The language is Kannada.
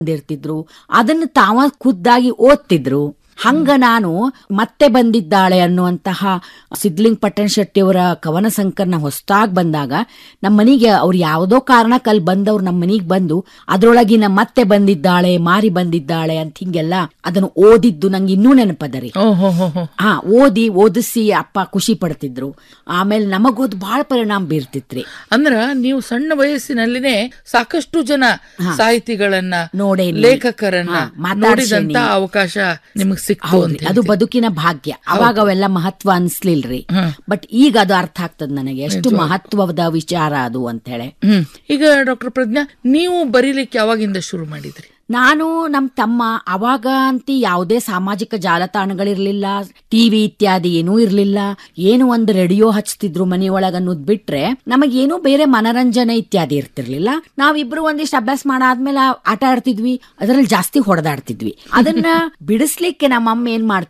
ಬಂದಿರ್ತಿದ್ರು ಅದನ್ನು ತಾವ ಖುದ್ದಾಗಿ ಓದ್ತಿದ್ರು ಹಂಗ ನಾನು ಮತ್ತೆ ಬಂದಿದ್ದಾಳೆ ಅನ್ನುವಂತಹ ಸಿದ್ಲಿಂಗ್ ಪಟ್ಟಣ ಶೆಟ್ಟಿಯವರ ಕವನ ಸಂಕಲನ ಹೊಸದಾಗಿ ಬಂದಾಗ ನಮ್ಮ ಮನೆಗೆ ಅವ್ರು ಯಾವುದೋ ಕಾರಣಕ್ಕೆ ಅಲ್ಲಿ ಬಂದವ್ರು ನಮ್ಮ ಮನೆಗೆ ಬಂದು ಅದ್ರೊಳಗಿನ ಮತ್ತೆ ಬಂದಿದ್ದಾಳೆ ಮಾರಿ ಬಂದಿದ್ದಾಳೆ ಅಂತ ಹಿಂಗೆಲ್ಲ ಅದನ್ನು ಓದಿದ್ದು ನಂಗೆ ಇನ್ನೂ ನೆನಪದ ರೀ ಓಹೋ ಹೋ ಹೋ ಹಾ ಓದಿ ಓದಿಸಿ ಅಪ್ಪ ಖುಷಿ ಪಡ್ತಿದ್ರು ಆಮೇಲೆ ನಮಗೋದ್ ಬಹಳ ಪರಿಣಾಮ ಬೀರ್ತಿತ್ರಿ ಅಂದ್ರ ನೀವು ಸಣ್ಣ ವಯಸ್ಸಿನಲ್ಲಿನೇ ಸಾಕಷ್ಟು ಜನ ಸಾಹಿತಿಗಳನ್ನ ನೋಡೇನಿ. ಲೇಖಕರನ್ನ ಹಾ, ಮಾತಾಡ್ಸೇನಿ. ನೋಡಿದಂತ ಅವಕಾಶ ನಿಮಗ್ ಸಿಕ್ತು ಹೌದ್ರಿ, ಅಂತ ಅದು ಬದುಕಿನ ಭಾಗ್ಯ ಅವಾಗ ಅವೆಲ್ಲ ಮಹತ್ವ ಅನ್ಸ್ಲಿಲ್ರಿ ಬಟ್ ಈಗ ಅದು ಅರ್ಥ ಆಗ್ತದ ನನಗೆ ಎಷ್ಟು ಮಹತ್ವದ ವಿಚಾರ ಅದು ಅಂತ ಹೇಳಿ ಹ್ಮ್ ಈಗ ಡಾಕ್ಟರ್ ಪ್ರಜ್ಞಾ ನೀವು ಬರೀಲಿಕ್ಕೆ ಯಾವಾಗಿಂದ ಶುರು ಮಾಡಿದ್ರಿ ನಾನು ನಮ್ಮ ತಮ್ಮ ಅವಾಗ ಅಂತಿ ಯಾವುದೇ ಸಾಮಾಜಿಕ ಜಾಲತಾಣಗಳಿರ್ಲಿಲ್ಲ ಟಿವಿ ಇತ್ಯಾದಿ ಏನೂ ಇರ್ಲಿಲ್ಲ ಏನು ಒಂದು ರೇಡಿಯೋ ಹಚ್ತಿದ್ರು ಮನೆಯೊಳಗ ಅನ್ನೋದ್ ಬಿಟ್ರೆ ನಮಗೇನು ಬೇರೆ ಮನರಂಜನೆ ಇತ್ಯಾದಿ ಇರ್ತಿರ್ಲಿಲ್ಲ ನಾವಿಬ್ರು ಒಂದಿಷ್ಟು ಅಭ್ಯಾಸ ಮಾಡಾದ್ಮೇಲೆ ಆಟ ಆಡ್ತಿದ್ವಿ ಅದ್ರಲ್ಲಿ ಜಾಸ್ತಿ ಹೊಡೆದಾಡ್ತಿದ್ವಿ ಅದನ್ನ ಬಿಡಿಸ್ಲಿಕ್ಕೆ ನಮ್ಮಮ್ಮ ಏನ್ ಮಾಡ್ತಿದ್ರು